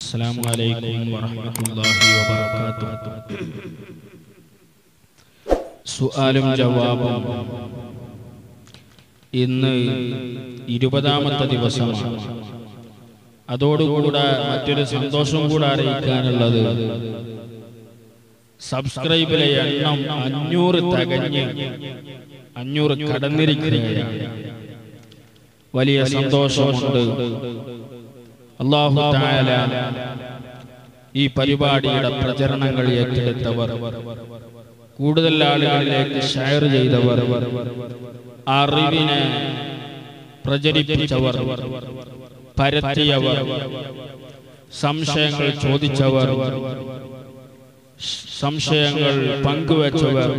السلام عليكم ورحمة الله وبركاته സുആലും ജവാബും ഇന്ന് ഇരുപതാമത്തെ ദിവസമാണ് അതോടുകൂടെ മറ്റൊരു സന്തോഷം കൂടെ അറിയിക്കാനുള്ളത് സബ്സ്ക്രൈബിലെ എണ്ണം അഞ്ഞൂറ് തികഞ്ഞ് അഞ്ഞൂറ് കടന്നിരിക്കുകയാണ് വലിയ സന്തോഷമുണ്ട് അള്ളാഹു താല ഈ പരിപാടിയുടെ പ്രചരണങ്ങൾ ഏറ്റെടുത്തവർ കൂടുതൽ ആളുകളിലേക്ക് ഷെയർ ചെയ്തവർ അറിവിനെ പ്രചരിപ്പിച്ചവർ പരത്തിയവർ സംശയങ്ങൾ ചോദിച്ചവർ സംശയങ്ങൾ പങ്കുവച്ചവർ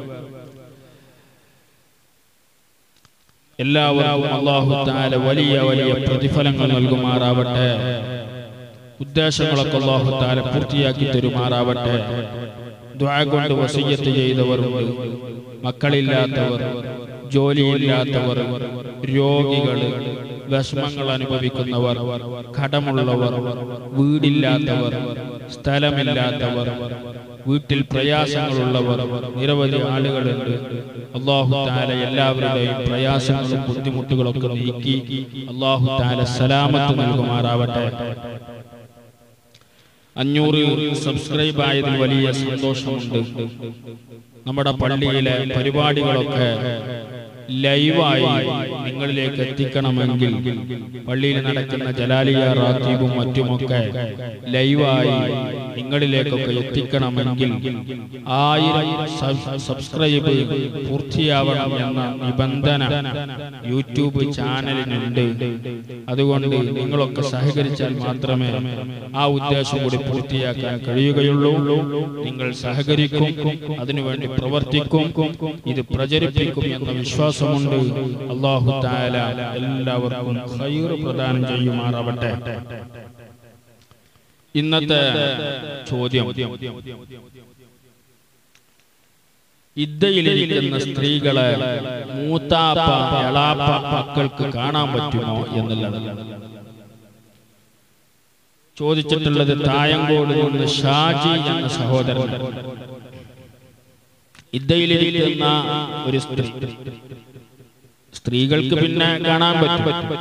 എല്ലാവർക്കും അള്ളാഹു താല വലിയ വലിയ പ്രതിഫലങ്ങൾ നൽകുമാറാവട്ടെ ഉദ്ദേശങ്ങളൊക്കെ അള്ളാഹു താല പൂർത്തിയാക്കി തരുമാറാവട്ടെ ദ്വാ കൊണ്ട് വസീയത്ത് ചെയ്തവരുണ്ട് മക്കളില്ലാത്തവർ ജോലിയില്ലാത്തവർ രോഗികൾ വിഷമങ്ങൾ അനുഭവിക്കുന്നവർ കടമുള്ളവർ വീടില്ലാത്തവർ സ്ഥലമില്ലാത്തവർ വീട്ടിൽ പ്രയാസങ്ങളുള്ളവർ നിരവധി ആളുകളുണ്ട് അള്ളാഹു താല എല്ലാവരുടെയും പ്രയാസങ്ങളും ബുദ്ധിമുട്ടുകളൊക്കെ നീക്കി അള്ളാഹു താല സലാമത്ത് നൽകുമാറാവട്ടെ അഞ്ഞൂറ് സബ്സ്ക്രൈബ് ആയതിൽ വലിയ സന്തോഷമുണ്ട് നമ്മുടെ പള്ളിയിലെ പരിപാടികളൊക്കെ ലൈവായി നിങ്ങളിലേക്ക് എത്തിക്കണമെങ്കിൽ പള്ളിയിൽ നടക്കുന്ന ജലാലിയ റാത്തീബും മറ്റുമൊക്കെ ലൈവായി നിങ്ങളിലേക്കൊക്കെ എത്തിക്കണമെങ്കിൽ ആയിരം സബ്സ്ക്രൈബ് പൂർത്തിയാവണം എന്ന നിബന്ധന യൂട്യൂബ് ചാനലിനുണ്ട് അതുകൊണ്ട് നിങ്ങളൊക്കെ സഹകരിച്ചാൽ മാത്രമേ ആ ഉദ്ദേശം കൂടി പൂർത്തിയാക്കാൻ കഴിയുകയുള്ളൂ നിങ്ങൾ സഹകരിക്കും അതിനുവേണ്ടി പ്രവർത്തിക്കും ഇത് പ്രചരിപ്പിക്കും എന്ന വിശ്വാസമുണ്ട് അള്ളാഹു താല എല്ലാവർക്കും ഖൈർ പ്രദാനം ചെയ്യുമാറാവട്ടെ ഇന്നത്തെ ചോദ്യം ഇദ്ദയിലിരിക്കുന്ന സ്ത്രീകളെ മൂത്താപ്പ എളാപ്പ മക്കൾക്ക് കാണാൻ പറ്റുമോ എന്നുള്ളത് ചോദിച്ചിട്ടുള്ളത് തായങ്കോട് നിന്ന് ഷാജി എന്ന സഹോദരൻ ഇദ്ദയിലിരിക്കുന്ന ഒരു സ്ത്രീ സ്ത്രീകൾക്ക് പിന്നെ കാണാൻ പറ്റും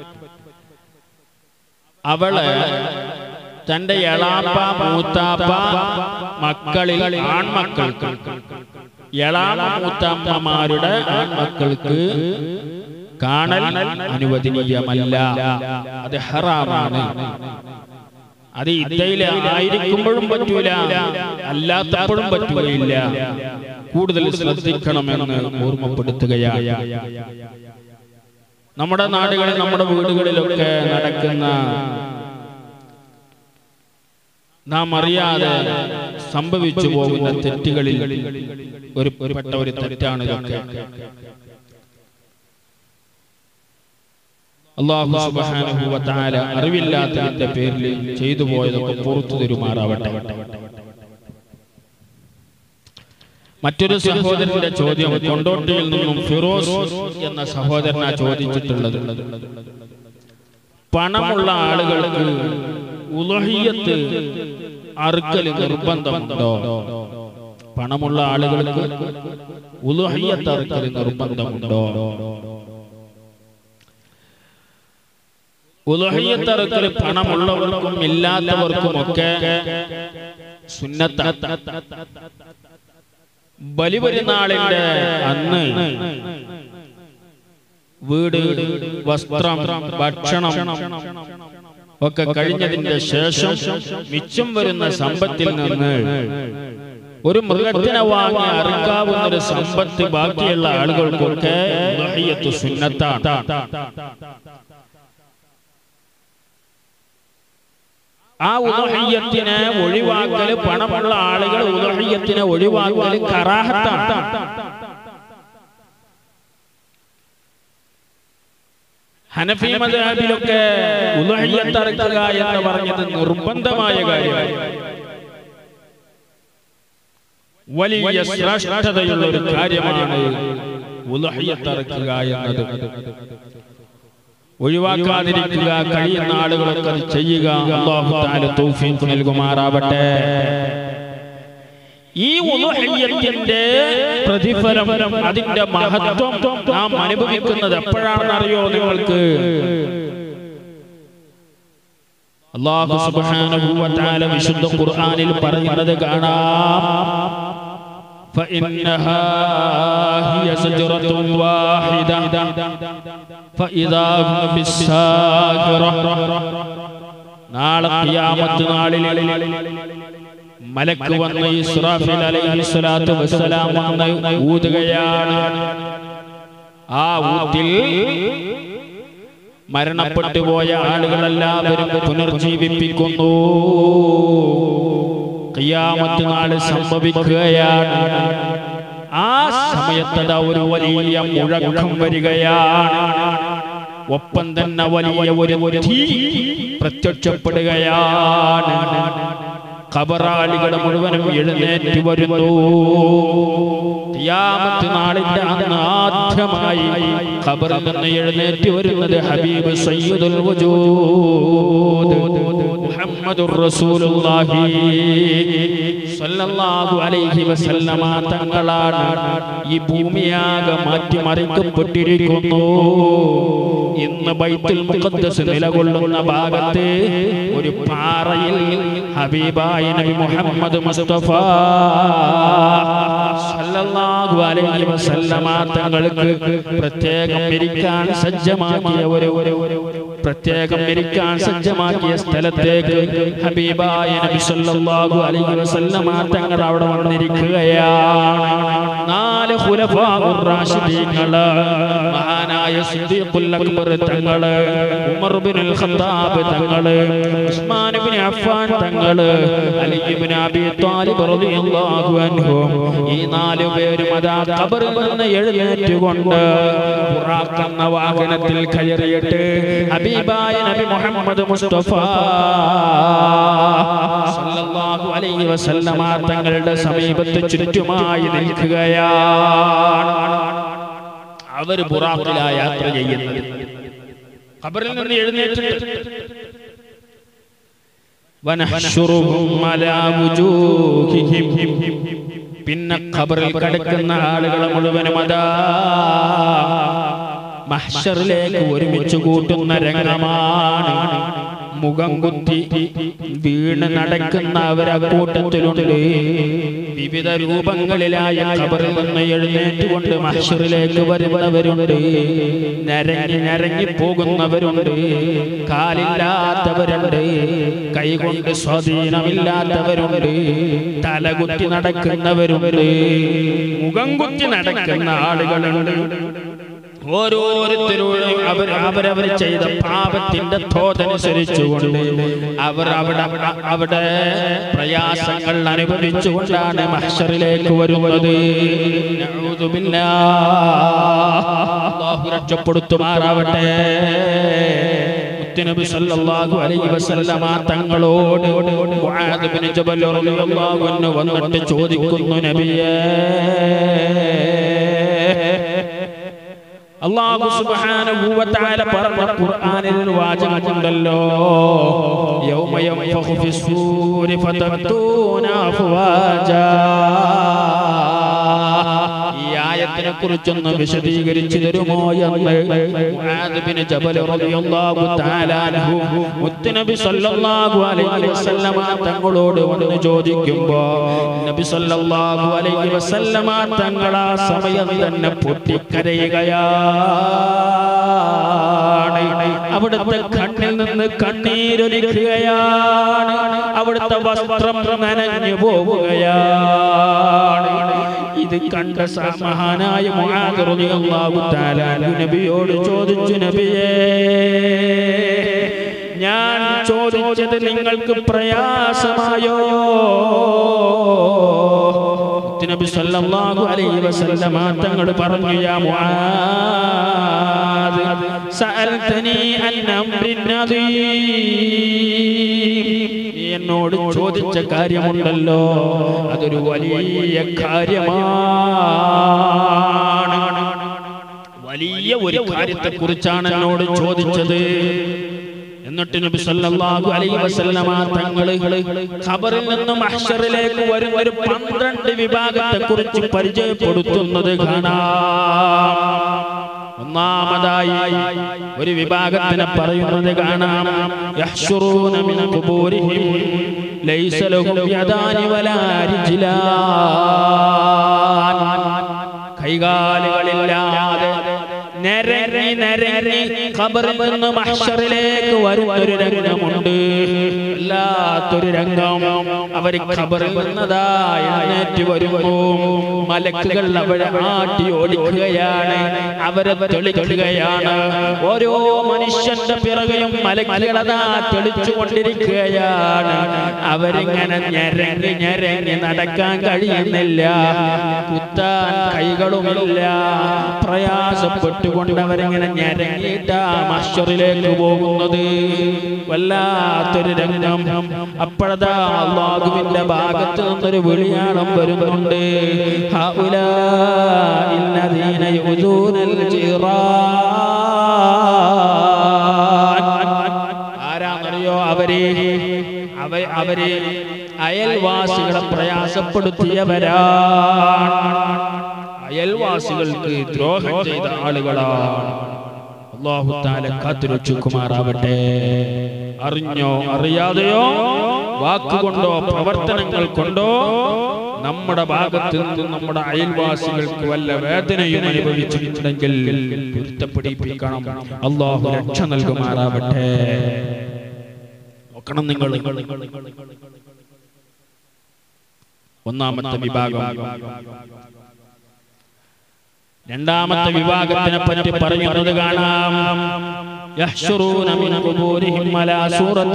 അവളെ തന്റെ എളാപ്പ മൂത്താപ്പ മക്കളിൽ ആൺമക്കൾക്ക് എളാമ മൂത്താമ്മമാരുടെ ആൺമക്കൾക്ക് കാണൽ അനുവദനീയമല്ല അത് ഹറാമാണ് അത് ഇതയിൽ ആയിരിക്കുമ്പോഴും പറ്റൂല അല്ലാത്തപ്പോഴും പറ്റുകയില്ല കൂടുതൽ ശ്രദ്ധിക്കണമെന്ന് ഓർമ്മപ്പെടുത്തുകയാണ് നമ്മുടെ നാടുകളിൽ നമ്മുടെ വീടുകളിലൊക്കെ നടക്കുന്ന നാം അറിയാതെ സംഭവിച്ചു പോകുന്ന തെറ്റുകളിൽ ഒരു പെട്ട ഒരു തെറ്റാണ് ഇതൊക്കെ അള്ളാഹു സുബ്ഹാനഹു വ തആല അറിവില്ലാത്തതിന്റെ പേരിൽ ചെയ്തു പോയതൊക്കെ പുറത്തു തരുമാറാവട്ടെ മറ്റൊരു സഹോദരന്റെ ചോദ്യം കൊണ്ടോട്ടിയിൽ നിന്നും ഫിറോസ് എന്ന സഹോദരനാ ചോദിച്ചിട്ടുള്ളത് പണമുള്ള ആളുകൾക്ക് ഉലഹിയത്ത് അറുക്കൽ നിർബന്ധമുണ്ടോ പണമുള്ള ആളുകൾക്ക് ഉലഹിയത്ത് അറുക്കൽ നിർബന്ധമുണ്ടോ ഉലഹിയത്ത് അറുക്കൽ പണമുള്ളവർക്കും ഇല്ലാത്തവർക്കും ഒക്കെ സുന്നത്ത ബലിപെരുന്നാളിന്റെ അന്ന് വീട് വസ്ത്രം ഭക്ഷണം ഒക്കെ കഴിഞ്ഞതിന്റെ ശേഷം മിച്ചം വരുന്ന സമ്പത്തിൽ നിന്ന് ഒരു മൃഗത്തിനെ വാങ്ങി അറുക്കാവുന്ന ഒരു സമ്പത്ത് ബാക്കിയുള്ള ആളുകൾക്കൊക്കെ ഉലഹിയത്ത് സുന്നത്താണ് ആ ഉദഹയ്യത്തിനെ ഒഴിവാക്കൽ പണമുള്ള ആളുകൾ ഉദഹയ്യത്തിനെ ഒഴിവാക്കൽ കറാഹത്താണ് ഹനഫി മദാബിലൊക്കെ ഉദഹയ്യത്തറക്കുക എന്ന് പറഞ്ഞത് നിർബന്ധമായ കാര്യമാണ് വലിയ ശ്രേഷ്ഠതയുള്ള ഒരു കാര്യമാണ് ഉദഹയ്യത്തറക്കുക എന്നത് ഒഴിവാക്കാതിരിക്കുക കഴിയുന്ന ആളുകളൊക്കെ അത് ചെയ്യുക അല്ലാഹു തആല തൗഫീഖ് നൽകുമാറാവട്ടെ ഈ ഉളുഹിയ്യത്തിന്റെ പ്രതിഫലം അതിന്റെ മഹത്വം നാം അനുഭവിക്കുന്നത് എപ്പോഴാണെന്ന് അറിയോ നിങ്ങൾക്ക് അല്ലാഹു സുബ്ഹാനഹു വ തആല വിശുദ്ധ ഖുർആനിൽ പറയുന്നത് കാണാം فإنها هي زجرة واحدة فإذا هم بالساهرة നാളെ ഖിയാമത്ത് നാളിൽ മലക്ക് വന്ന് ഇസ്രാഫിൽ അലൈഹി സ്വലാത്തു വസ്സലാം വന്ന് ഊതുകയാണ് ആ ഊത്തിൽ മരണപ്പെട്ടു പോയ ആളുകളെല്ലാവരും പുനർജീവിപ്പിക്കുന്നു ഖിയാമത്ത് നാള് സംഭവിക്കുകയാണ് ആ സമയത്തത് ഒരു വലിയ മുഴക്കം വരികയാണ് ഒപ്പം തന്നെ വലിയ ഒരു തീ പ്രത്യക്ഷപ്പെടുകയാണ് ഖബറാളികൾ മുഴുവനും എഴുന്നേറ്റ് വരുന്നു ഖിയാമത്ത് നാളിന്റെ അന്ന് ആദ്യമായി ഖബറിൽ നിന്ന് എഴുന്നേറ്റ് വരുന്നത് ഹബീബ് സയ്യിദുൽ വജൂദ് മുഹമ്മദുർ റസൂലുള്ളാഹി സല്ലല്ലാഹു അലൈഹി വസല്ലമ തങ്ങളാണ് ഈ ഭൂമിയാകെ മാറ്റിമറിക്കപ്പെട്ടിരിക്കുന്നു ഇന്ന് ബൈത്തുൽ മുഖദ്ദസ് നിലകൊള്ളുന്ന ഭാഗത്ത് ഒരു പാറയിൽ ഹബീബായ നബി മുഹമ്മദ് മുസ്തഫ സല്ലല്ലാഹു അലൈഹി വസല്ലമ തങ്ങൾക്ക് പ്രത്യേകം ഇരിക്കാൻ സജ്ജമാക്കിയ ഒരു ഒരു പ്രത്യേകം ഇരിക്കാൻ സജ്ജമാക്കിയ സ്ഥലത്തേക്ക് ഹബീബായ നബി സല്ലല്ലാഹു അലൈഹി വസല്ലമ തങ്ങൾ അവിടെ വന്നിരിക്കുകയാണ് നാല് ഖുലഫാഉർ റാഷിദീങ്ങള് മഹാനായ സിദ്ദീഖുൽ അക്ബർ തങ്ങള് ഉമർ ബിനുൽ ഖത്താബ് തങ്ങള് ഉസ്മാൻ ഇബ്നു അഫ്ഫാൻ തങ്ങള് അലി ഇബ്നു അബി ത്വാലിബ് റളിയല്ലാഹു അൻഹു ഈ നാല് പേരും അതാ ഖബറിൽ നിന്ന് എഴുന്നേറ്റുകൊണ്ട് ബുറാഖ് എന്ന വാഹനത്തിൽ കയറിയിട്ട് ഹബീബായ നബി മുഹമ്മദ് മുസ്തഫ സല്ലല്ലാഹു അലൈഹി വസല്ലമ തങ്ങളുടെ സമീപത്ത് ചുറ്റുമായി നിൽക്കുകയാണ് അവർ ബുറാഖിലാ യാത്ര ചെയ്യുന്നത് ഖബറിൽ നിന്ന് എഴുന്നേറ്റിട്ട് വനഹ്ശുറുഹും അലാ വുജൂഹിഹിം പിന്നെ ഖബറിൽ കിടക്കുന്ന ആളുകളെ മുഴുവനും അതാ മഹ്ശറിലേക്ക് ഒരുമിച്ച് കൂട്ടുന്ന രംഗമാണ് മുഖം കുത്തി വീണ് നടക്കുന്ന അവരെ കൂട്ടത്തിലുണ്ട് വിവിധ രൂപങ്ങളിലായ ഖബറിൽ നിന്ന് എഴുന്നേറ്റുകൊണ്ട് മഹ്ശറിലേക്ക് വരുന്നവരുണ്ട് നരങ്ങി നരങ്ങി പോകുന്നവരുണ്ട് കാലില്ലാത്തവരുണ്ട് കൈകൊണ്ട് സ്വാധീനമില്ലാത്തവരുണ്ട് തലകുത്തി നടക്കുന്നവരുണ്ട് മുഖം കുത്തി നടക്കുന്ന ആളുകളുണ്ട് ഓരോരുത്തരോടും അവർ അവരവർ ചെയ്ത പാപത്തിന്റെ തോതനുസരിച്ചുകൊണ്ട് അവർ അവിടെ അവിടെ പ്രയാസങ്ങൾ അനുഭവിച്ചുകൊണ്ടാണ് മഹ്ഷറിലേക്ക് വരുന്നത് നഊദുബില്ലാ. അല്ലാഹു രക്ഷപ്പെടുത്തുമാറാവട്ടെ മുത്തുനബി സല്ലല്ലാഹു അലൈഹി വസല്ലമ തങ്ങളോട് മുആദ് ബിൻ ജബൽ റളിയല്ലാഹു അൻഹു വന്നിട്ട് ചോദിക്കുന്നു നബിയേ അള്ളാഹു സുബ്ഹാനഹു വ തആല പറഞ്ഞ ഖുർആനിൽ ഒരു വാചകമുണ്ടല്ലോ യൗമ യൻഫഖു ഫിസ്സൂരി ഫതബ്തൂന അഫ്വാജാ ഈ ആയത്തിനെ കുറിച്ചൊന്ന് വിശദീകരിച്ചു തരുമോ എന്ന് മുആദ് ബിൻ ജബൽ റളിയല്ലാഹു തആല അൻഹു മുത്തുനബി സല്ലല്ലാഹു അലൈഹി വസല്ലമ തങ്ങളോട് വന്ന് ചോദിക്കുമ്പോ നബി സല്ലല്ലാഹു അലൈഹി വസല്ലമ തങ്ങൾ ആ സമയം തന്നെ പൊട്ടിക്കരയുകയാണ് അവിടുത്തെ കണ്ണിൽ നിന്ന് കണ്ണീരൊലിക്കുകയാണ് അവിടുത്തെ വസ്ത്രം നനഞ്ഞു പോവുകയാണ് ഇത് കണ്ട സ- മഹാനായ മുആദ് റളിയല്ലാഹു തആല അൻഹു നബിയോട് ചോദിച്ചു നബിയേ ഞാൻ ചോദിച്ചത് നിങ്ങൾക്ക് പ്രയാസമായോ നബി സല്ലല്ലാഹു അലൈഹി വസല്ലമ തങ്ങൾ പറഞ്ഞു യാ മുആദ് സഅൽതനി അൻ അംറിൻ നദീം നീ എന്നോട് ചോദിച്ച കാര്യമുണ്ടല്ലോ അതൊരു വലിയ കാര്യമാണ് വലിയ ഒരു കാര്യത്തെ കുറിച്ചാണ് എന്നോട് ചോദിച്ചത് എന്നിട്ട് നബി സല്ലല്ലാഹു അലൈഹി വസല്ലമ തങ്ങള് ഖബറിൽ നിന്നും മഹ്ശറിലേക്ക് വരുന്ന ഒരു 12 വിഭാഗത്തെ കുറിച്ച് പരിചയപ്പെടുത്തുന്നത് കാണാം ഒന്നാമതായി ഒരു വിഭാഗത്തിനെ പറയുന്നത് കാണാം യഹ്ശുറൂന മിൻ ഖുബൂരിഹിം ലൈസ ലഹും യദാനി വലാ റിജ്ലാൻ കൈകാലുകളില്ലാതെ നരങ്ങി നരങ്ങി ഖബറിൽ നിന്ന് മഹ്ശറിലേക്ക് വരുന്നൊരു രംഗമുണ്ട് വല്ലാത്തൊരു രംഗം അവർ ഖബറിൽ നിന്നതാ എഴുന്നേറ്റ് വരുമ്പോ മലക്കുകൾ അവരെ ആട്ടി ഓടിക്കുകയാണ് അവരെ തെളിക്കുകയാണ് ഓരോ മനുഷ്യന്റെ പിറകെയും മലക്കുകളതാ തെളിച്ചു കൊണ്ടിരിക്കുകയാണ് അവരിങ്ങനെ ഞരങ്ങി ഞരങ്ങി നടക്കാൻ കഴിയുന്നില്ല കുത്താൻ കൈകളുമില്ല പ്രയാസപ്പെട്ടുകൊണ്ട് അവരിങ്ങനെ ഞരങ്ങിയിട്ടാ മഷറിലേക്ക് പോകുന്നത് വല്ലാത്തൊരു രംഗം അപ്പോഴതാ അള്ളാഹുവിന്റെ ഭാഗത്ത് നിന്നൊരു വിളിയാളം വരുന്നുണ്ട് هؤلاء الذين يؤذون الجيران ആരാന്നറിയോ അവരെ അവ അവരെ അയൽവാസികളെ പ്രയാസപ്പെടുത്തിയവരാണ് അയൽവാസികൾക്ക് ദ്രോഹം ചെയ്ത ആളുകളാണ് അള്ളാഹു താല കാത്തുരക്ഷിക്കുമാറാവട്ടെ അറിഞ്ഞോ അറിയാതെയോ വാക്കുകൊണ്ടോ പ്രവർത്തനങ്ങൾ കൊണ്ടോ നമ്മുടെ ഭാഗത്ത് നിന്ന് നമ്മുടെ അയൽവാസികൾക്ക് വല്ല വേദനയും അനുഭവിച്ചിട്ടുണ്ടെങ്കിൽ പൊരുത്തപ്പെടിപ്പിക്കണം അള്ളാഹു രക്ഷ നൽകുമാറാവട്ടെ നോക്കണം നിങ്ങൾ ഒന്നാമത്തെ വിഭാഗം രണ്ടാമത്തെ വിഭാഗത്തിനെ പറ്റി പറയുന്നത് കാണാം يحشرون من قبورهم على سورة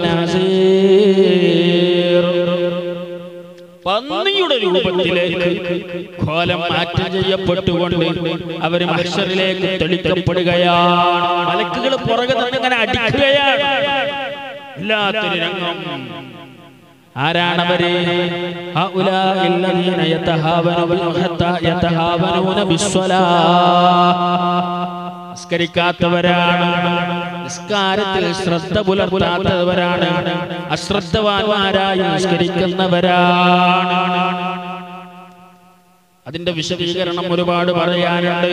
الخنازير പന്നിയുടെ രൂപത്തിലേക്ക് കോലം മാറ്റം ചെയ്യപ്പെട്ടുകൊണ്ട് അവർ മഹ്ഷറിലേക്ക് തെളിക്കപ്പെടുകയാണ് മലക്കുകൾ പുറകെ തന്നെ ഇങ്ങനെ അടിക്കുകയാണ് ഇല്ലാത്തൊരു രംഗം ആരാണവര് هؤلاء الذين يتهاونون حتى يتهاونون بالصلاة നിസ്കരിക്കാത്തവരാണ് നിസ്കാരത്തിൽ ശ്രദ്ധ പുലർത്താത്തവരാണ് അശ്രദ്ധവാന്മാരായി നിസ്കരിക്കുന്നവരാണ് അതിന്റെ വിശദീകരണം ഒരുപാട് പറയാനുണ്ട്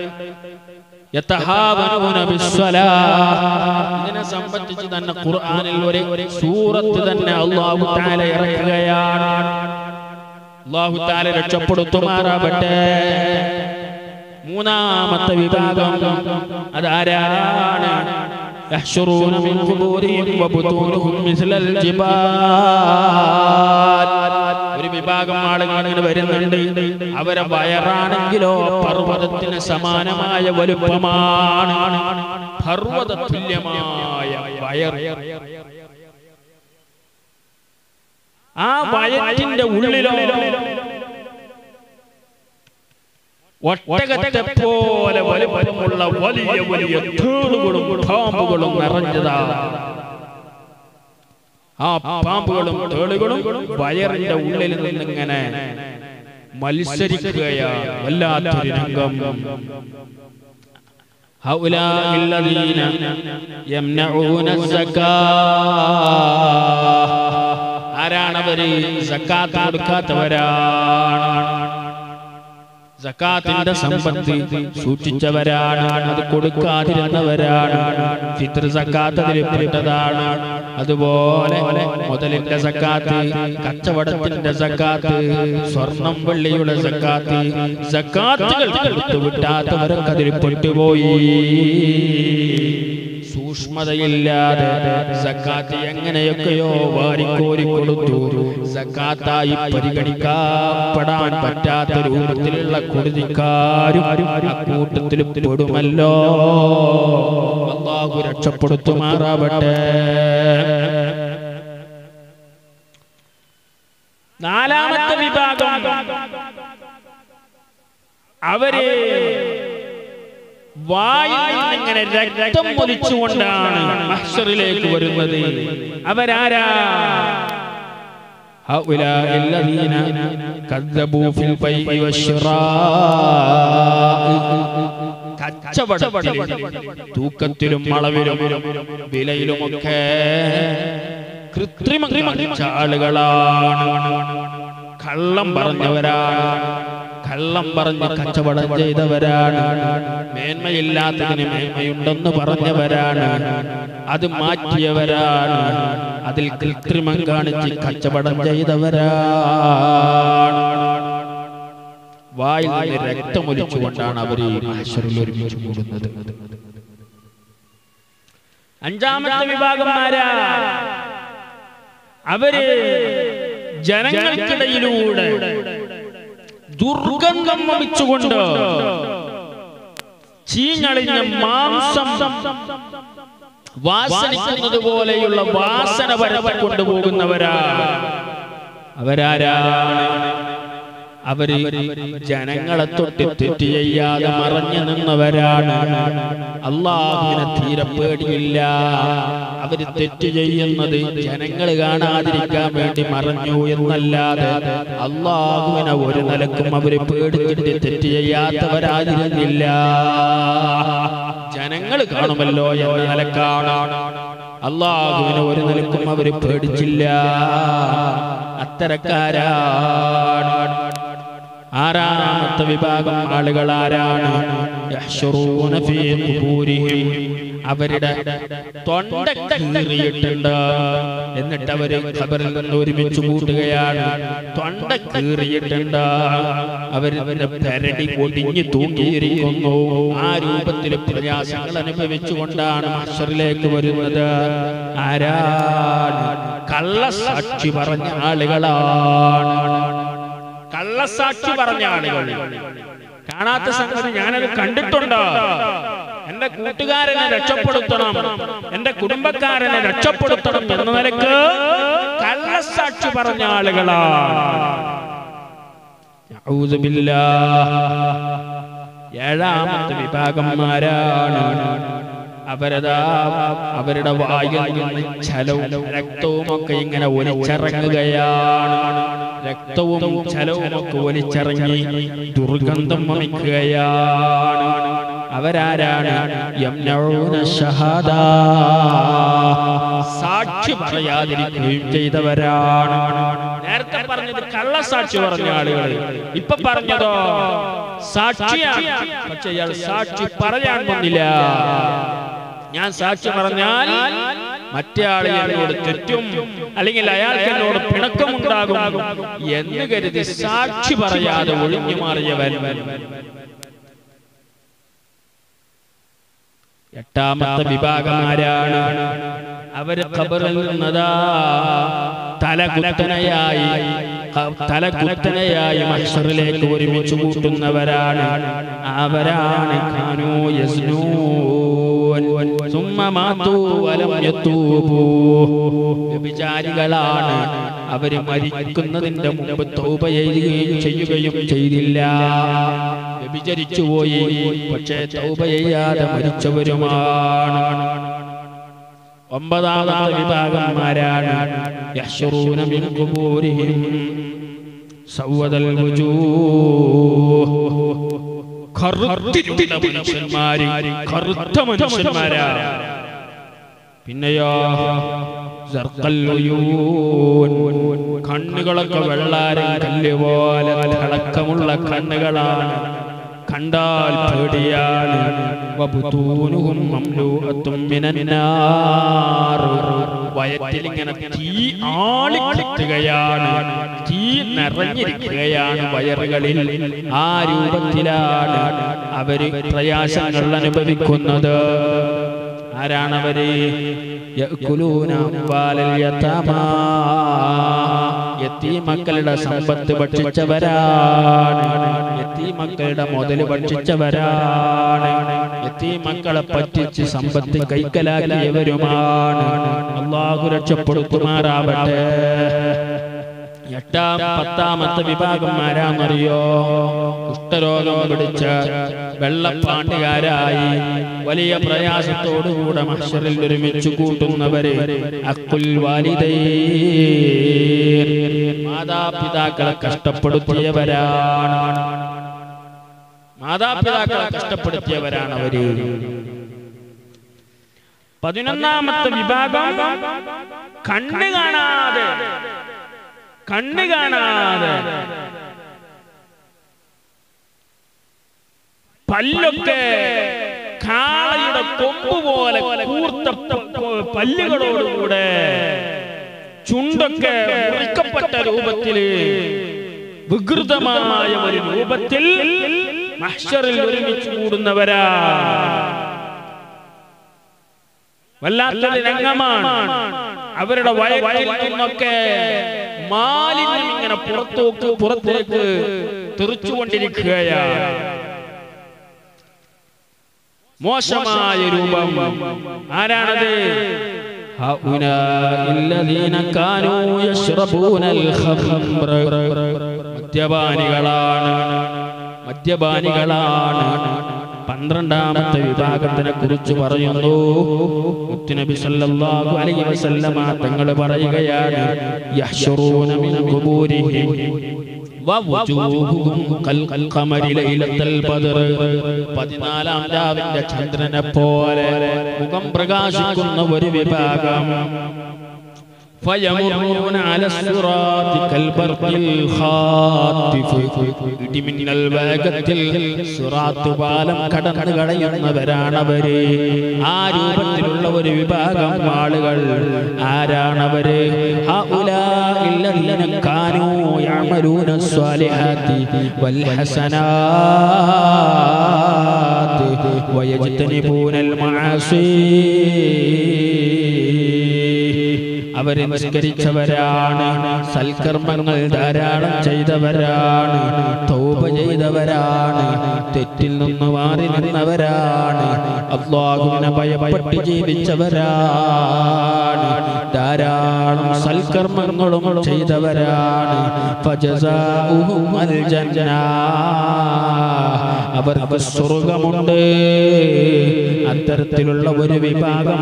യതഹാവനൂന ബിസ്സലാ. ഇതിനെ സംബന്ധിച്ച് തന്നെ ഖുർആനിൽ ഒരു ഒരു സൂറത്ത് തന്നെ അള്ളാഹു താല ഇറക്കുകയാണ് അള്ളാഹു താല രക്ഷപ്പെടുത്തുമാറാവട്ടെ മൂന്നാമത്തെ വിഭാഗം അതാരാണ് يحشرون من قبورهم وبطونهم مثل الجبال ഒരു വിഭാഗം ആളുകൾ ഇങ്ങനെ വരുന്നുണ്ട് അവരെ വയറാണെങ്കിലോ പർവ്വതത്തിന് സമാനമായ വലുപ്പമാണ് പർവ്വത തുല്യമായ വയർ ആ വയറ്റിന്റെ ഉള്ളിലോ ഒട്ടകത്തെ പോലെ വലുപ്പമുള്ള വലിയ വലിയ തേളുകളും പാമ്പുകളും നിറഞ്ഞതാ ആ പാമ്പുകളും തേളുകളും വയറിന്റെ ഉള്ളിൽ നിന്നിങ്ങനെ മത്സരിക്കുകയാണ് വല്ലാത്തൊരു രംഗം هؤلاء الذين يمنعون الزكاة ആരാണവര് സക്കാത്ത് കൊടുക്കാത്തവരാണ് സക്കാത്തിന്റെ സമ്പത്ത് സൂക്ഷിച്ചവരാണ് അത് കൊടുക്കാതിരുന്നവരാണ് ഫിത്ർ സക്കാത്ത് അതിൽപ്പെട്ടതാണ് അതുപോലെ മുതലിന്റെ സക്കാത്ത് കച്ചവടത്തിന്റെ സക്കാത്ത് സ്വർണം വെള്ളിയുടെ സക്കാത്ത് സക്കാത്തുകൾ കൊടുത്തു വിട്ടാത്തവരൊക്കെ അതിൽ പെട്ടുപോയി സൂക്ഷ്മതയില്ലാതെ സക്കാത്ത് എങ്ങനെയൊക്കെയോ വാരിക്കോരി കൊടുത്തു സക്കാത്തായി പരിഗണിക്കപ്പെടാൻ പറ്റാത്ത രൂപത്തിലുള്ള കൊടുതിക്കാരും അക്കൂട്ടത്തിൽ പെടുമല്ലോ അള്ളാഹു രക്ഷപ്പെടുത്തുമാറാവട്ടെ നാലാമത്തെ വിഭാഗം അവരെ വായിൽ ഇങ്ങനെ രക്തം പൊലിച്ചുകൊണ്ടാണ് മഹ്ശറിലേക്ക് വരുന്നത് അവരാരാ هؤلاء الذين كذبوا في البيع والشراء കച്ചവടത്തിൽ തൂക്കത്തിലും അളവിലും വിലയിലുമൊക്കെ കൃത്രിമ കാണിച്ച ആളുകളാണ് കള്ളം പറഞ്ഞവരാണ് കള്ളം പറഞ്ഞ് കച്ചവടം ചെയ്തവരാണ് മേന്മയില്ലാത്തതിന് മേന്മയുണ്ടെന്ന് പറഞ്ഞവരാണ് അത് മാറ്റിയവരാണ് അതിൽ കൃത്രിമം കാണിച്ച് കച്ചവടം ചെയ്തവരാണ് വായിൽ നിന്ന് രക്തമൊലിച്ചുകൊണ്ടാണ് അവർ ഈ മഹ്ശറിൽ ഒരുമിച്ച് കൂടുന്നത് അഞ്ചാമത്തെ വിഭാഗന്മാരാ അവര് ജനങ്ങൾക്കിടയിലൂടെ ദുർഗന്ധം വമിച്ചുകൊണ്ട് ചീഞ്ഞളിഞ്ഞ മാംസം വാസനിക്കുന്നത് പോലെയുള്ള വാസന പരത്തി കൊണ്ടുപോകുന്നവരാ അവരാരാണ് അവര് ജനങ്ങളെ തൊട്ട് തെറ്റ് ചെയ്യാതെ മറഞ്ഞു നിന്നവരാണ് അള്ളാഹുവിനെ തീരെ പേടിയില്ല അവര് തെറ്റ് ചെയ്യുന്നത് ജനങ്ങൾ കാണാതിരിക്കാൻ വേണ്ടി മറഞ്ഞു എന്നല്ലാതെ അള്ളാഹുവിനെ ഒരു നിലക്കും അവര് പേടിച്ചിട്ട് തെറ്റ് ചെയ്യാത്തവരായിരുന്നില്ല ജനങ്ങൾ കാണുമല്ലോ എന്ന നിലക്കാണ് അള്ളാഹുവിനെ ഒരു നിലക്കും അവര് പേടിച്ചില്ല അത്തരക്കാരാണ് ആറാമത്തെ വിഭാഗം ആളുകൾ ആരാണ് യഹ്ശുറൂന ഫീ ഖുബൂരിഹിം. അവരുടെ തൊണ്ട കീറിയിട്ടുണ്ട് എന്നിട്ട് അവര് ഖബറിൽ നിന്ന് ഒരുമിച്ച് കൂട്ടുകയാണ് തൊണ്ട കീറിയിട്ടുണ്ട് അവരുടെ പെരടി ഒടിഞ്ഞു തൂങ്ങിയിരിക്കുന്നു ആ രൂപത്തിൽ പ്രയാസങ്ങൾ അനുഭവിച്ചുകൊണ്ടാണ് മഷറിലേക്ക് വരുന്നത് ആരാണ് കള്ളസാക്ഷി പറഞ്ഞ ആളുകളാണ് കള്ളസാക്ഷി പറഞ്ഞ ആളുകൾ കാണാത്ത സംഗതി ഞാനത് കണ്ടിട്ടുണ്ട് എന്റെ കൂട്ടുകാരനെ രക്ഷപ്പെടുത്തണം എന്റെ കുടുംബക്കാരനെ രക്ഷപ്പെടുത്തണം എന്ന നിലക്ക് കള്ളസാക്ഷി പറഞ്ഞ ആളുകളാണ് ഔദു ബില്ലാഹ്. ഏഴാമത്തെ വിഭാഗന്മാരാണ് അവരതാ അവരുടെ വായിൽ നിന്ന് ചലവും രക്തവും ഒക്കെ ഇങ്ങനെ ഒലിച്ചിറങ്ങുകയാണ് രക്തവും ചലവും ഒക്കെ ഒലിച്ചിറങ്ങി ദുർഗന്ധം വമിക്കുകയാണ് അവരാരാണ് യംനഊന ഷഹാദ. സാക്ഷി പറയാതിരിക്കുകയും ചെയ്തവരാണ് നേരത്തെ പറഞ്ഞത് കള്ളസാക്ഷി പറഞ്ഞ ആളുകൾ ഇപ്പൊ പറഞ്ഞതോ സാക്ഷിയാണ് പക്ഷെ ഇയാൾ സാക്ഷി പറയാൻ വന്നില്ല ഞാൻ സാക്ഷി പറഞ്ഞാൽ മറ്റേ ആൾ എന്നോട് തെറ്റും അല്ലെങ്കിൽ അയാൾക്ക് എന്നോട് പിണക്കമുണ്ടാകും എന്ന് കരുതി സാക്ഷി പറയാതെ ഒഴിഞ്ഞു മാറിയവൻ എട്ടാമത്തെ വിഭാഗമാരാണ് അവര് ഖബറിൽ നിന്നതാ തലകുത്തനയായി ക- തലകുത്തനയായി മഹ്ശറിലേക്ക് ഒരുമിച്ച് കൂട്ടുന്നവരാണ് അവരാണ് ഖാനൂ യസ്നൂൻ സുമ്മ മാതൂ വലം യതൂബൂ വ്യഭിചാരികളാണ് അവര് മരിക്കുന്നതിന്റെ മുമ്പ് തൗബ ചെയ്യുകയും ചെയ്യുകയും ചെയ്തില്ല വ്യഭിചരിച്ചു പോയി പക്ഷേ തൗബ ചെയ്യാതെ മരിച്ചവരുമാണ് ഒമ്പതാമത്തെ വിഭാഗന്മാരാണ് യഹ്ശുറൂന മിൻ ഖുബൂരിഹിം സവ്വദൽ വുജൂഹ് കറുത്തിരുണ്ട മനുഷ്യന്മാര് കറുത്ത മനുഷ്യന്മാരാ പിന്നെയോ സർക്കൽ ഉയൂൻ. കണ്ണുകളൊക്കെ വെള്ളാരം കല്ല് പോലെ തിളക്കമുള്ള കണ്ണുകളാണ് കണ്ടാൽ പേടിയാണ് വബുതൂനുഹും മംലൂഅത്തും മിനന്നാർ. വയറ്റിൽ ഇങ്ങനെ തീ ആളിക്കത്തുകയാണ് തീ നിറഞ്ഞിരിക്കുകയാണ് വയറുകളിൽ ആ രൂപത്തിലാണ് അവര് പ്രയാസങ്ങൾ അനുഭവിക്കുന്നത് ആരാണവര് യഅ്കുലൂന അംവാലൽ യതാമാ. യതീമക്കളുടെ സമ്പത്ത് ഭക്ഷിച്ചവരാണ് യതീമക്കളുടെ മുതൽ ഭക്ഷിച്ചവരാണ് യതീമക്കളെ പറ്റിച്ച് സമ്പത്ത് കൈക്കലാക്കിയവരുമാണ് അള്ളാഹു രക്ഷപ്പെടുത്തുമാറാവട്ടെ എട്ടാം പത്താമത്തെ വിഭാഗന്മാരാന്നറിയോ കുഷ്ഠരോഗം പിടിച്ച വെള്ളപ്പാണ്ടുകാരായി വലിയ പ്രയാസത്തോടുകൂടെ മഹ്ശറിൽ ഒരുമിച്ച് കൂട്ടുന്നവരെ അക്കുൽ വാലിദൈ മാതാപിതാക്കളെ കഷ്ടപ്പെടുത്തിയവരാണ് മാതാപിതാക്കളെ കഷ്ടപ്പെടുത്തിയവരാണ് അവര് പതിനൊന്നാമത്തെ വിഭാഗം കണ്ണ് കാണാതെ കണ്ണ് കാണാതെ പല്ലൊക്കെ കാളയുടെ കൊമ്പ് പോലെ കൂർത്ത പ- പ- പല്ലുകളോടുകൂടെ ചുണ്ടൊക്കെ മുറിക്കപ്പെട്ട രൂപത്തില് വികൃതമായ ഒരു രൂപത്തിൽ മഹ്ശറിൽ ഒരുമിച്ച് കൂടുന്നവരാ വല്ലാത്തൊരു രംഗമാണ് അവരുടെ വയറ്റിൽ നിന്നൊക്കെ മാലിന്യം ഇങ്ങനെ പുറത്തോക്ക് പുറത്തേക്ക് തെറിച്ചുകൊണ്ടിരിക്കുകയാണ് മോശമായ രൂപം ആരാണത് هؤلاء الذين كانوا يشربون الخمر മദ്യപാനികളാണ് മദ്യപാനികളാണ് പന്ത്രണ്ടാമത്തെ വിഭാഗത്തിനെ കുറിച്ച് പറയുന്നു മുത്തുനബി സല്ലല്ലാഹു അലൈഹി വസല്ലമ തങ്ങൾ പറയുകയാണ് യഹ്ശറൂന മിൻ ഖുബൂരിഹിം വവുജൂഹുഹും കൽ ഖമരി ലൈലത്തൽ ബദർ പതിനാലാം രാവിന്റെ ചന്ദ്രനെ പോലെ മുഖം പ്രകാശിക്കുന്ന ഒരു വിഭാഗം فيمرون على الصراط كالبرق الخاطف ഇടിമിന്നൽ വേഗത്തിൽ സിറാത്ത് പാലം കടന്നു കളയുന്നവരാണവര് ആ രൂപത്തിലുള്ള ഒരു വിഭാഗം ആളുകൾ ആരാണവര് هؤلاء الذين كانوا يعملون الصالحات والحسنات ويجتنبون المعاصي അവരെ നിസ്കരിച്ചവരാണ് സൽക്കർമ്മങ്ങൾ ധാരാളം ചെയ്തവരാണ് തൗബ ചെയ്തവരാണ് തെറ്റിൽ നിന്ന് മാറി നിന്നവരാണ് അള്ളാഹുവിനെ ഭയപ്പെട്ട് ജീവിച്ചവരാണ് ധാരാളം സൽക്കർമ്മങ്ങളും ചെയ്തവരാണ് ഫജസാഉഹും അൽ ജന്ന അവർക്ക് സ്വർഗമുണ്ട് അത്തരത്തിലുള്ള ഒരു വിഭാഗം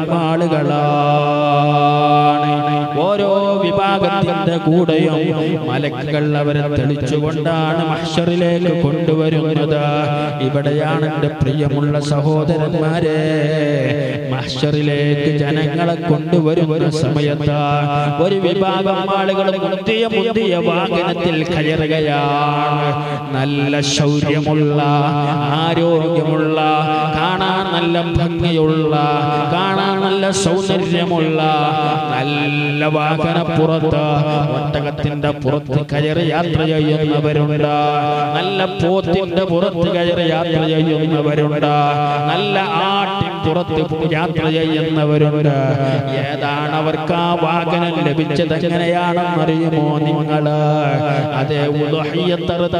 ആളുകളാണ് ഓരോ വിഭാഗത്തിന്റെ കൂടെയും മലക്കുകൾ അവരെ തെളിച്ചുകൊണ്ടാണ് മഹ്ഷറിലേക്ക് കൊണ്ടുവരുന്നത് ഇവിടെയാണ് എൻ്റെ പ്രിയമുള്ള സഹോദരന്മാരെ മഹ്ഷറിലേക്ക് ജനങ്ങളെ കൊണ്ടുവരുന്ന സമയത്ത് ഒരു വിഭാഗം ആളുകൾ മുന്തിയ മുന്തിയ വാഹനത്തിൽ കയറുകയാണ് നല്ല ശൗര്യമുള്ള ആരോഗ്യമുള്ള കാണാൻ നല്ല ഭംഗിയുള്ള കാണാൻ നല്ല സൗന്ദര്യമുള്ള നല്ല വാഹനപ്പുറത്ത് ഒട്ടകത്തിന്റെ പുറത്ത് കയറി യാത്ര ചെയ്യുന്നവരുണ്ട് നല്ല പോത്തിന്റെ പുറത്ത് കയറി യാത്ര ചെയ്യുന്നവരുണ്ട് നല്ല ആട്ടിൻ പുറത്ത് യാത്ര ചെയ്യുന്നവരുണ്ട് ഏതാണ് അവർക്ക് ആ വാഹനം ലഭിച്ചത് എങ്ങനെയാണെന്നറിയുമോ നിങ്ങള് അതേ ഉദഹയ്യത്തറുത്ത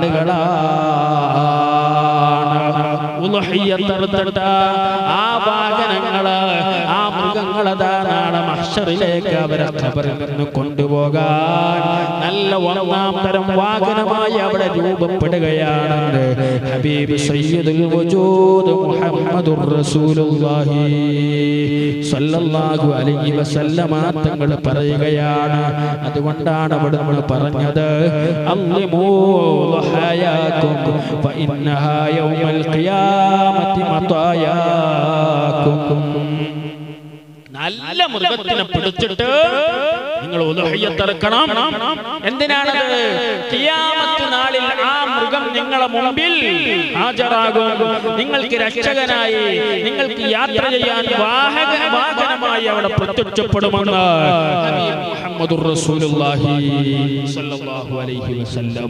ആളുകളാണ് ഉദഹയ്യത്തറുത്തിട്ട ആ വാഹനങ്ങള് ആ മൃഗങ്ങളതാ നാളെ മഹ്ഷറിലേക്ക് അവരെ ഖബറിൽ നിന്ന് കൊണ്ടുപോകാൻ നല്ല ഒന്നാം തരം വാഹനമായി അവിടെ രൂപപ്പെടുകയാണെന്ന് ഹബീബ് സയ്യിദുൽ വജൂദ് മുഹമ്മദുർ റസൂലുള്ളാഹി സല്ലല്ലാഹു അലൈഹി വസല്ലമ തങ്ങൾ പറയുകയാണ് അതുകൊണ്ടാണ് അവിടെ നമ്മൾ പറഞ്ഞത് അള്ളിമൂ ളുഹായാകും ഫഇന്നഹാ യൗമൽ ഖിയാമത്തി മതായാകും നല്ല മൃഗത്തിനെ പിടിച്ചിട്ട് നിങ്ങൾ ഉദഹയ്യത്തിറക്കണം എന്തിനാണത് കിയാമത്ത് നാളിൽ ആ മൃഗം നിങ്ങളെ മുമ്പിൽ ഹാജരാകും നിങ്ങൾക്ക് രക്ഷകനായി നിങ്ങൾക്ക് യാത്ര ചെയ്യാൻ വാഹക വാഹനമായി അവിടെ പ്രത്യക്ഷപ്പെടുമെന്ന് ഹബീബ് മുഹമ്മദുർ റസൂലുള്ളാഹി സ്വല്ലല്ലാഹു അലൈഹി വസല്ലം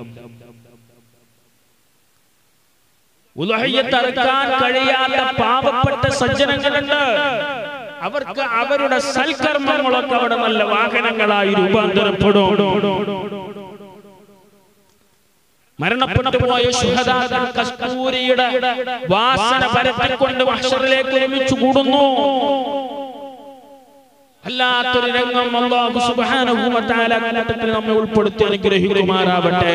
ഉലഹയ്യത്തറക്കാൻ കഴിയാത്ത പാവപ്പെട്ട സജ്ജനങ്ങളുണ്ട് അവർക്ക് അവരുടെ സൽക്കർമ്മങ്ങളൊക്കെ അവിടെ നല്ല വാഹനങ്ങളായി രൂപാന്തരപ്പെടും മരണപ്പെട്ടു പോയ ശുഹദാക്കൾ കസ്തൂരിയുടെ വാസന പരത്തിക്കൊണ്ട് മഹ്ശറിലേക്ക് ഒരുമിച്ച് കൂടുന്നു അല്ലാത്തൊരു രംഗം അല്ലാഹു സുബ്ഹാനഹു വ തആല കൂട്ടത്തിൽ നമ്മെ ഉൾപ്പെടുത്തി അനുഗ്രഹിക്കുമാറാവട്ടെ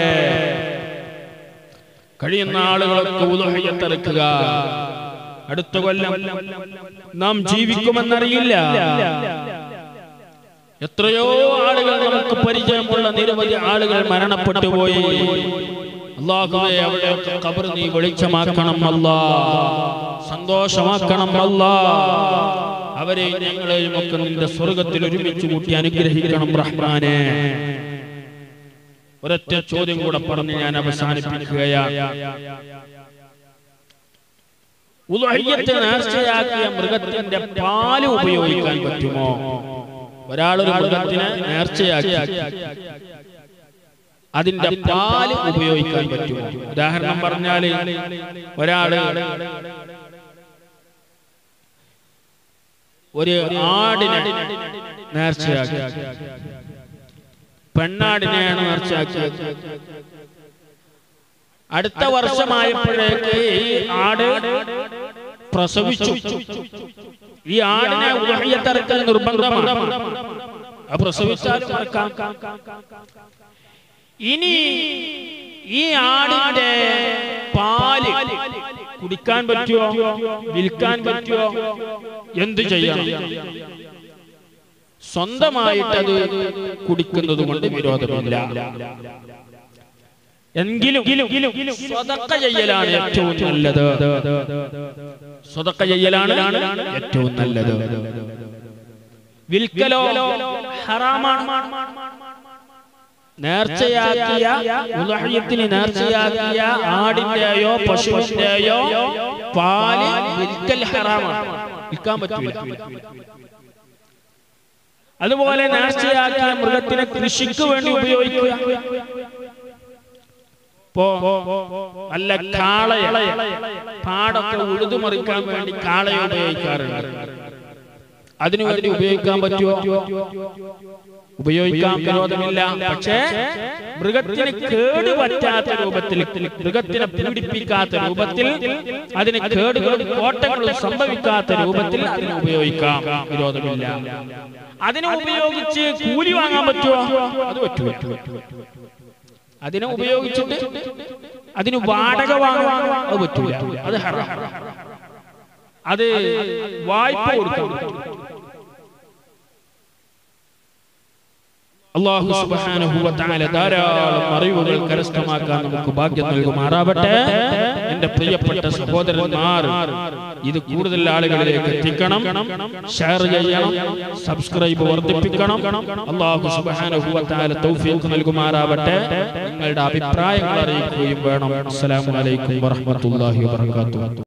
കഴിയുന്ന ആളുകളൊക്കെ ഉദഹയ്യത്തെടുക്കുക അടുത്ത കൊല്ലം നാം ജീവിക്കുമെന്നറിയില്ല എത്രയോ ആളുകൾ നമുക്ക് പരിചയമുള്ള നിരവധി ആളുകൾ മരണപ്പെട്ടു പോയി അള്ളാഹുവേ അവിടെയൊക്കെ ഖബർ നീ വെളിച്ചമാക്കണം അല്ലാ സന്തോഷമാക്കണം അല്ലാ അവരെ ഞങ്ങളെയും ഒക്കെ നിന്റെ സ്വർഗത്തിൽ ഒരുമിച്ച് കൂട്ടി അനുഗ്രഹിക്കണം റഹ്മാനെ ഒരൊറ്റ ചോദ്യം കൂടെ പറഞ്ഞ് ഞാൻ അവസാനിപ്പിക്കുകയാണ് ഉദഹയ്യത്തെ നേർച്ചയാക്കിയ മൃഗത്തിന്റെ പാല് ഉപയോഗിക്കാൻ പറ്റുമോ ഒരാളൊരു മൃഗത്തിനെ നേർച്ചയാക്കി അതിന്റെ പാല് ഉപയോഗിക്കാൻ പറ്റുമോ ഉദാഹരണം പറഞ്ഞാല് ഒരാള് ഒരു ആടിനെ നേർച്ചയാക്കി പെണ്ണാടിനെയാണ് നേർച്ചയാക്കിയത് അടുത്ത വർഷമായപ്പോഴേക്ക് ഈ ആട് പ്രസവിച്ചു ഈ ആടിനെ ഉദഹയ്യത്തിറക്കൽ നിർബന്ധമാണ് അത് പ്രസവിച്ചാലും ഇറക്കാം ഇനി ഈ ആടിന്റെ പാല് കുടിക്കാൻ പറ്റുമോ വിൽക്കാൻ പറ്റുമോ എന്ത് ചെയ്യണം സ്വന്തമായിട്ടത് കുടിക്കുന്നത് കൊണ്ട് വിരോധമില്ല എങ്കിലും സ്വതക്ക ചെയ്യലാണ് ഏറ്റവും നല്ലത് സ്വതക്ക ചെയ്യലാണ് ഏറ്റവും നല്ലത് വിൽക്കലോ ഹറാമാണ് നേർച്ചയാക്കിയ ഉദഹയത്തിന് നേർച്ചയാക്കിയ ആടിന്റെയോ പശുവിന്റെയോ പാല് വിൽക്കൽ ഹറാമാണ് വിൽക്കാൻ പറ്റില്ല അതുപോലെ നേർച്ചയാക്കിയ മൃഗത്തിനെ കൃഷിക്ക് വേണ്ടി ഉപയോഗിക്കുക ഇപ്പോ നല്ല കാളയ പാടൊക്കെ ഉഴുതുമറിക്കാൻ വേണ്ടി കാളയെ ഉപയോഗിക്കാറുണ്ട് അതിനു വേണ്ടി ഉപയോഗിക്കാൻ പറ്റുമോ ഉപയോഗിക്കാൻ വിരോധമില്ല പക്ഷേ മൃഗത്തിന് കേട് പറ്റാത്ത രൂപത്തിൽ മൃഗത്തിനെ പീഡിപ്പിക്കാത്ത രൂപത്തിൽ അതിന് കേടുകളും കോട്ടങ്ങളും സംഭവിക്കാത്ത രൂപത്തിൽ അതിന് ഉപയോഗിക്കാം വിരോധമില്ല അതിനെ ഉപയോഗിച്ച് കൂലി വാങ്ങാൻ പറ്റുമോ അത് പറ്റുമോ അതിനെ ഉപയോഗിച്ചിട്ട് അതിന് വാടക വാങ്ങാൻ അത് പറ്റൂല അത് ഹറാം അത് വായ്പ കൊടുക്കാൻ പറ്റും അള്ളാഹു സുബ്ഹാനഹു വ തആല ധാരാളം അറിവുകൾ കരസ്ഥമാക്കാൻ നമുക്ക് ഭാഗ്യം നൽകുമാറാവട്ടെ എന്റെ പ്രിയപ്പെട്ട സഹോദരന്മാർ ഇത് കൂടുതൽ ആളുകളിലേക്ക് എത്തിക്കണം ഷെയർ ചെയ്യണം സബ്സ്ക്രൈബ് വർദ്ധിപ്പിക്കണം അള്ളാഹു സുബ്ഹാനഹു വ തആല തൗഫീഖ് നൽകുമാറാവട്ടെ നിങ്ങളുടെ അഭിപ്രായങ്ങൾ അറിയിക്കുകയും വേണം അസ്സലാമു അലൈക്കും വറഹ്മത്തുള്ളാഹി വബറകാതുഹു